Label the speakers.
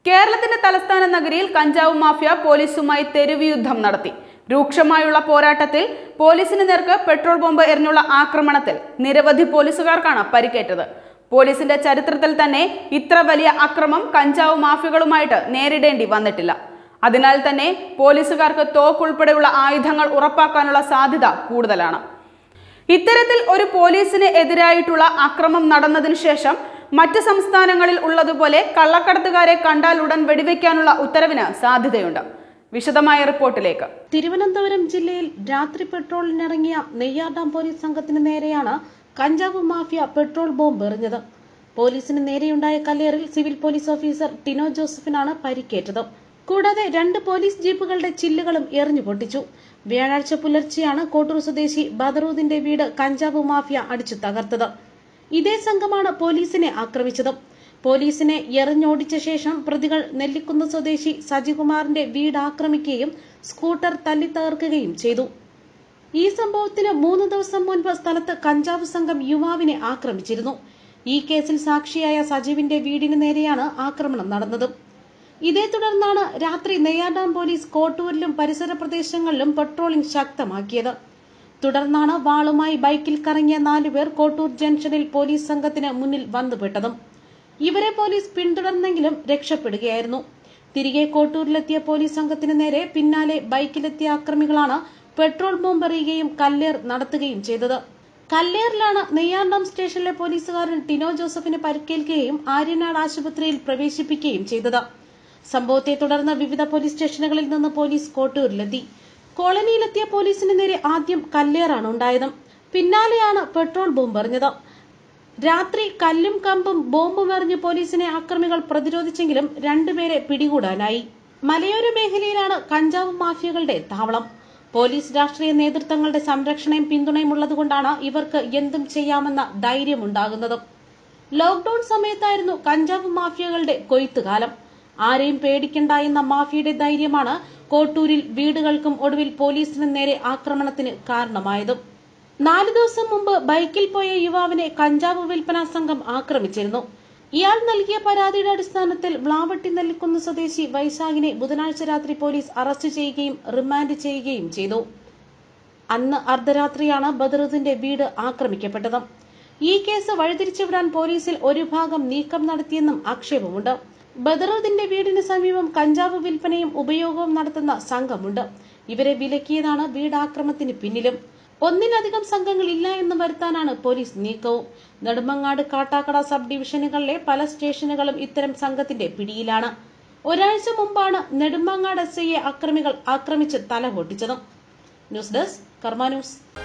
Speaker 1: കേരളത്തിന്റെ തലസ്ഥാന നഗരിയിൽ കഞ്ചാവ് മാഫിയ പോലീസുമായി തെരുവ് യുദ്ധം നടത്തി രൂക്ഷമായുള്ള പോരാട്ടത്തിൽ പോലീസിന് നേർക്ക് പെട്രോൾ ബോംബ് എറിഞ്ഞുള്ള ആക്രമണത്തിൽ നിരവധി പോലീസുകാർക്കാണ് പരിക്കേറ്റത് പോലീസിന്റെ ചരിത്രത്തിൽ തന്നെ ഇത്ര വലിയ അക്രമം കഞ്ചാവ് മാഫിയകളുമായിട്ട് നേരിടേണ്ടി വന്നിട്ടില്ല അതിനാൽ തന്നെ പോലീസുകാർക്ക് തോക്കുൾപ്പെടെയുള്ള ആയുധങ്ങൾ ഉറപ്പാക്കാനുള്ള സാധ്യത കൂടുതലാണ് ഇത്തരത്തിൽ ഒരു പോലീസിന് എതിരായിട്ടുള്ള അക്രമം നടന്നതിനു ശേഷം മറ്റ് സംസ്ഥാനങ്ങളിൽ ഉള്ളതുപോലെ കള്ളക്കടത്തുകാരെ കണ്ടാൽ ഉടൻ വെടിവെക്കാനുള്ള ഉത്തരവിന് സാധ്യതയുണ്ട് വിശദമായ റിപ്പോർട്ടിലേക്ക്
Speaker 2: തിരുവനന്തപുരം ജില്ലയിൽ രാത്രി പെട്രോളിനിറങ്ങിയ നെയ്യാർഡാം പോലീസ് സംഘത്തിന് നേരെയാണ് കഞ്ചാവ് മാഫിയ പെട്രോൾ ബോംബ് എറിഞ്ഞത് പോലീസിന് നേരെയുണ്ടായ കല്ലേറിൽ സിവിൽ പോലീസ് ഓഫീസർ ടിനോ ജോസഫിനാണ് പരിക്കേറ്റത് കൂടാതെ രണ്ട് പോലീസ് ജീപ്പുകളുടെ ചില്ലുകളും എറിഞ്ഞു പൊട്ടിച്ചു വ്യാഴാഴ്ച പുലർച്ചെയാണ് കോട്ടൂർ സ്വദേശി ബദറൂദിന്റെ വീട് കഞ്ചാവ് മാഫിയ അടിച്ചു തകർത്തത് ഇതേ സംഘമാണ് പോലീസിനെ ആക്രമിച്ചത് പോലീസിനെ എറിഞ്ഞോടിച്ച ശേഷം പ്രതികൾ നെല്ലിക്കുന്ന് സ്വദേശി സജികുമാറിന്റെ വീട് ആക്രമിക്കുകയും സ്കൂട്ടർ തല്ലിത്തകർക്കുകയും ചെയ്തു ഈ സംഭവത്തിന് മൂന്ന് ദിവസം മുൻപ് സ്ഥലത്ത് കഞ്ചാവ് സംഘം യുവാവിനെ ആക്രമിച്ചിരുന്നു ഈ കേസിൽ സാക്ഷിയായ സജീവിന്റെ വീടിന് നേരെയാണ് ആക്രമണം നടന്നത് ഇതേ തുടർന്നാണ് രാത്രി നെയ്യാർഡാം പോലീസ് കോട്ടൂരിലും പരിസര പ്രദേശങ്ങളിലും പട്രോളിംഗ് ശക്തമാക്കിയത് തുടർന്നാണ് വാളുമായി ബൈക്കിൽ കറങ്ങിയ നാലുപേർ കോട്ടൂർ ജംഗ്ഷനിൽ പോലീസ് സംഘത്തിന് മുന്നിൽ വന്നുപെട്ടതും ഇവരെ പോലീസ് പിന്തുടർന്നെങ്കിലും രക്ഷപ്പെടുകയായിരുന്നു തിരികെ കോട്ടൂരിലെത്തിയ പോലീസ് സംഘത്തിന് നേരെ പിന്നാലെ ബൈക്കിലെത്തിയ അക്രമികളാണ് പെട്രോൾ ബോംബ് എറിയുകയും കല്ലേർ നടത്തുകയും ചെയ്തത് കല്ലേറിലാണ് നെയ്യാർഡാം സ്റ്റേഷനിലെ പോലീസുകാരൻ ടിനോ ജോസഫിന് പരിക്കേൽക്കുകയും ആര്യനാട് ആശുപത്രിയിൽ പ്രവേശിപ്പിക്കുകയും ചെയ്തത് സംഭവത്തെ തുടർന്ന് വിവിധ പോലീസ് സ്റ്റേഷനുകളിൽ നിന്ന് പോലീസ് കോട്ടൂരിലെത്തി കോളനിയിലെത്തിയ പോലീസിന് നേരെ ആദ്യം കല്ലേറാണ് ഉണ്ടായത് പിന്നാലെയാണ് പെട്രോൾ ബോംബ് എറിഞ്ഞത് രാത്രി കല്ലും കമ്പും ബോംബും എറിഞ്ഞ് പോലീസിനെ ആക്രമികൾ പ്രതിരോധിച്ചെങ്കിലും രണ്ടുപേരെ പിടികൂടാനായി മലയോര മേഖലയിലാണ് കഞ്ചാവ് മാഫിയകളുടെ താവളം പോലീസ് രാഷ്ട്രീയ നേതൃത്വങ്ങളുടെ സംരക്ഷണയും പിന്തുണയും ഉള്ളതുകൊണ്ടാണ് ഇവർക്ക് എന്തും ചെയ്യാമെന്ന ധൈര്യമുണ്ടാകുന്നത് ലോക്ഡൌൺ സമയത്തായിരുന്നു കഞ്ചാവ് മാഫിയകളുടെ കൊയ്ത്തുകാലം ആരെയും പേടിക്കണ്ട എന്ന മാഫിയയുടെ ധൈര്യമാണ് കോട്ടൂരിൽ വീടുകൾക്കും ഒടുവിൽ പോലീസിന് നേരെ ആക്രമണത്തിന് കാരണമായത് നാല് ദിവസം മുമ്പ് ബൈക്കിൽ പോയ യുവാവിനെ കഞ്ചാവ് വിൽപ്പനാ സംഘം ആക്രമിച്ചിരുന്നു ഇയാൾ നൽകിയ പരാതിയുടെ അടിസ്ഥാനത്തിൽ വ്ലാവട്ടി നെല്ലിക്കുന്ന് സ്വദേശി വൈശാഖിനെ ബുധനാഴ്ച രാത്രി പോലീസ് അറസ്റ്റ് ചെയ്യുകയും റിമാൻഡ് ചെയ്യുകയും ചെയ്തു അന്ന് അർദ്ധരാത്രിയാണ് ബദറുദ്ദീന്റെ വീട് ആക്രമിക്കപ്പെട്ടത് ഈ കേസ് വഴിതിരിച്ചുവിടാൻ പോലീസിൽ ഒരു ഭാഗം നീക്കം നടത്തിയെന്നും ആക്ഷേപമുണ്ട് ബദറുദ്ദീന്റെ വീടിന് സമീപം കഞ്ചാവ് വിൽപ്പനയും ഉപയോഗവും നടത്തുന്ന സംഘമുണ്ട് ഇവരെ വിലക്കിയതാണ് വീടാക്രമത്തിന് പിന്നിലും ഒന്നിലധികം സംഘങ്ങൾ ഇല്ല എന്ന് വരുത്താനാണ് പോലീസ് നീക്കവും നെടുമങ്ങാട് കാട്ടാക്കട സബ് ഡിവിഷനുകളിലെ പല സ്റ്റേഷനുകളും ഇത്തരം സംഘത്തിന്റെ പിടിയിലാണ് ഒരാഴ്ച മുമ്പാണ് നെടുമങ്ങാട് എസ് ഐയെ അക്രമികൾ ആക്രമിച്ച് തല പൊട്ടിച്ചത് ന്യൂസ് ഡെസ്ക് കർമ്മ ന്യൂസ്